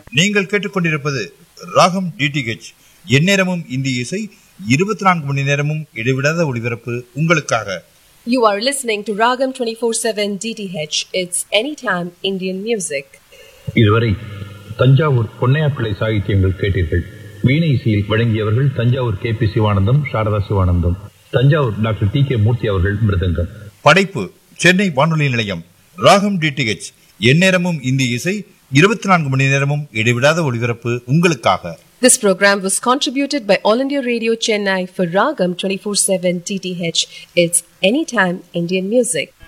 நீங்கள் கேட்டுக்கொண்டிருப்பது ராகம் டிடிஹெச் எந்நேரமும் இந்திய இசை இருபத்தி நான்கு மணி நேரமும் இடைவிடாத ஒளிபரப்பு உங்களுக்காக You are listening to Ragam 24/7 DTH. It's anytime Indian music. இதுவரை தஞ்சாவூர் பொன்னையாப்பிள்ளை சாகித்யங்கள் கேட்டீர்கள் வீணை இசையில் வழங்கியவர்கள் Thanjavur K P Sivanandam Sarada Sivanandam Thanjavur doctor T K Murthy அவர்கள் மிருதங்கம் படைப்பு சென்னை வானொலி நிலையம் ராகம் டிடிஹெச் எந்நேரமும் இந்திய இசை இருபத்தி நான்கு மணி நேரமும் இடைவிடாத ஒளிபரப்பு உங்களுக்காக This program was contributed by All India Radio Chennai for Ragam 24/7 DTH. It's anytime Indian music.